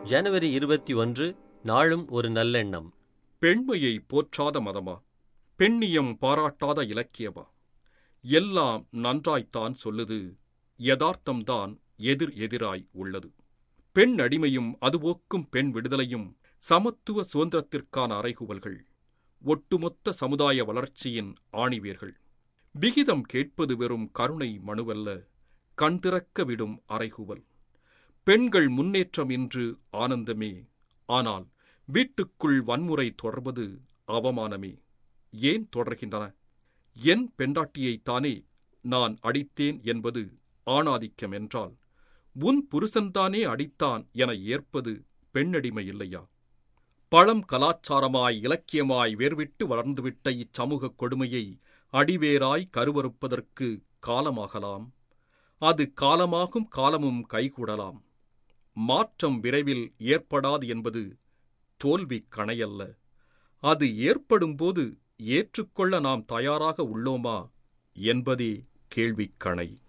ஜனவரி இருபத்தி ஒன்று நாளும் ஒரு நல்லெண்ணம் பெண்மையை போற்றாத மதமா பெண்ணியம் பாராட்டாத இலக்கியமா எல்லாம் நன்றாய்த்தான் சொல்லுது யதார்த்தம்தான் எதிர் எதிராய் உள்ளது பெண் அடிமையும் அதுபோக்கும் பெண் விடுதலையும் சமத்துவ சுதந்திரத்திற்கான அறைகூவல்கள் ஒட்டுமொத்த சமுதாய வளர்ச்சியின் ஆணிவேர்கள் விகிதம் கேட்பது வெறும் கருணை மனுவல்ல கண்திறக்க விடும் அறைகூவல் பெண்கள் முன்னேற்றம் இன்று ஆனந்தமே ஆனால் வீட்டுக்குள் வன்முறை தொடர்வது அவமானமே ஏன் தொடர்கின்றன என் பெண்டாட்டியைத்தானே நான் அடித்தேன் என்பது ஆணாதிக்கம் என்றால் உன் புருஷன்தானே அடித்தான் என ஏற்பது பெண்ணடிமை இல்லையா பழம் கலாச்சாரமாய் இலக்கியமாய் வேர்விட்டு வளர்ந்துவிட்ட இச்சமூகக் கொடுமையை அடிவேராய் கருவறுப்பதற்கு காலமாகலாம் அது காலமாகும் காலமும் கைகூடலாம் மாற்றம் விரைவில் ஏற்படாது என்பது தோல்வி கணையல்ல அது ஏற்படும்போது ஏற்றுக்கொள்ள நாம் தயாராக உள்ளோமா என்பதே கேள்விக்கணை